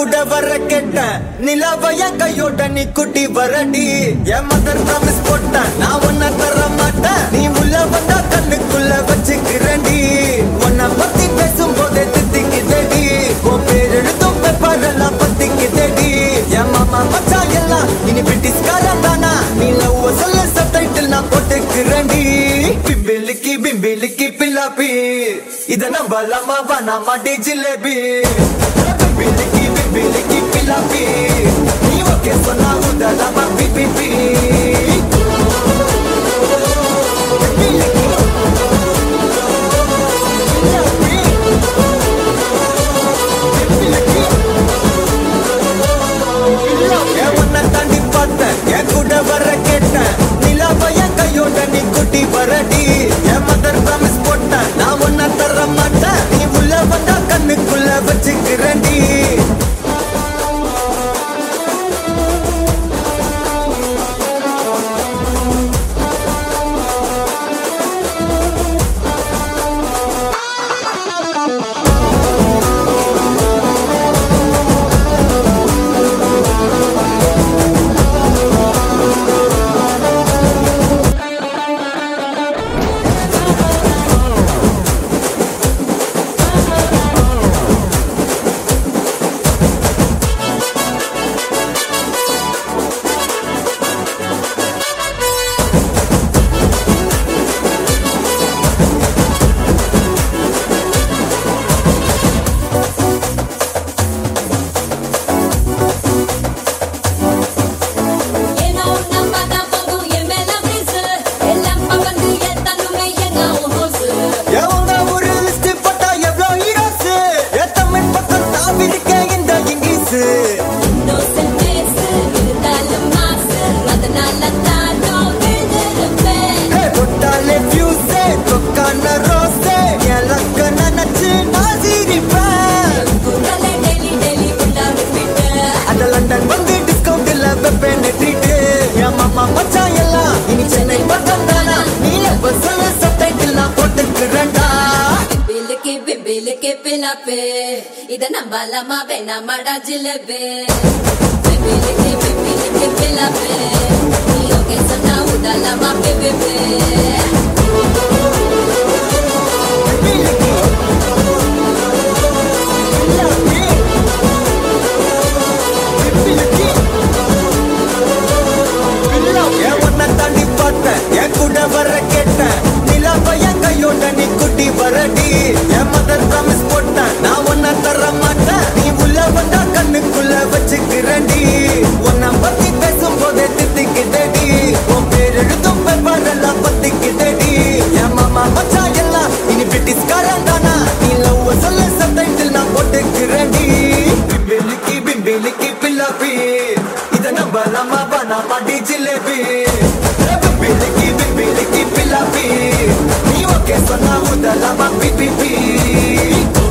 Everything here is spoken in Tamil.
கூட வர கேட்டேன் நிலாவைய கையோட நீ குட்டி வரடி என் மதர் மிஸ் போட்டேன் நான் உன்ன தர மாட்டேன் நீ உள்ள வந்தா கண்ணுக்குள்ள வச்சுக்கிறேன்டி உன்னை பத்தி பேசும் போதே தித்திக்குதடி உன் பேர் எழுதும் பேப்பர் எல்லாம் பத்திக்குதடி என் மாமா மச்சா எல்லாம் இனி பிரிட்டிஷ்காரன் தானா நீ லவ் சொல்ல சப்டைட்டில் நான் போட்டுக்கிறேன்டி பிம்பிலிக்கி பிம்பிலிக்கி பில்லாப்பி இத நம்பலாமா வேணாமா டி ஜிலேபி பிம்பிலிக்கி பிம்பிலிக்கி பில்லாப்பி நீ ஓகே சொன்னா உதலாமா பிபிபி என் உன்னை தாண்டி பார்த்தேன் என் கூட வர கேட்டேன் நிலாவை என் கையோட நீ குட்டி வரடி என் மதர் ப்ராமிஸ் போட்டேன் நான் உன்னை தர மாட்டேன் நீ உள்ள வந்தா கண்ணுக்குள்ள வச்சுக்கிறேன்டி ஏனோ நம்ம தான் போகும் என் மேல வீசு எல்லாம் பவந்து எத்தனுமே எங்க ஹோசு எவங்க ஒரு லிஸ்ட் போட்டா எவ்வளோ ஹீரோஸ் தமிழ் பக்கம் தாவி இருக்கேன் இந்த இங்கிலீஷ் இன்னோசன்ட் பேசு இருந்தாலும் மாசு அதனால தானோ விழுந்திருப்பேன் ஹே, தொட்டாலே fuse, தொக்கான rose, என் luck அ நினைச்சு நான் சிரிப்பேன். குரலை டெய்லி டெய்லி உள்ளாரு விட்டு அந்த லண்டன் வந்து discount ல வைப்பேன்னு treat. என் மாமா மச்சான் எல்லாம் இனி சென்னை பக்கம் தானா? நீ எப்ப சொல்லு, subtitle நான் போட்டுக்கிறேன்டா. பிபிலுக்கு பிபிலுக்கு பிலாப்பு இத நம்பலாமா வேணாமாடா ஜிலேபி பிபிலுக்கு பிபிலுக்கு பிலாப்பு நீ ஓகே சொன்னா உதலாமா பிபிபி என் உன்னை தாண்டி பார்த்தேன், என் கூட வர கேட்டேன். நிலாவை என் கையோட நீ குட்டி வரடி. என் mother promise போட்டேன், நான் உன்னை தர மாட்டேன். நீ உள்ள வந்தா கண்ணுக்குள்ள வச்சுக்கிறேன்டி. உன்னை பத்தி பேசும்போதே தித்திக்குதேடி. உன் பேர் எழுதும் paper எல்லாம் பத்திக்குதேடி. என் மாமா மச்சான் எல்லாம் இனி பிரிட்டிஷ்காரன் தானா? நீ love அ சொல்லு, subtitle நான் போட்டுக்கிறேன்டி. பிம்பிலிக்கி, பிம்பிலிக்கி, பில்லாப்பி. இத நம்பலாமா வேணாமா டி ஜிலேபி பிம்பிலிக்கி பிம்பிலிக்கி பில்லாப்பி நீ ஓகே சொன்னா உதலாமா பிபிபி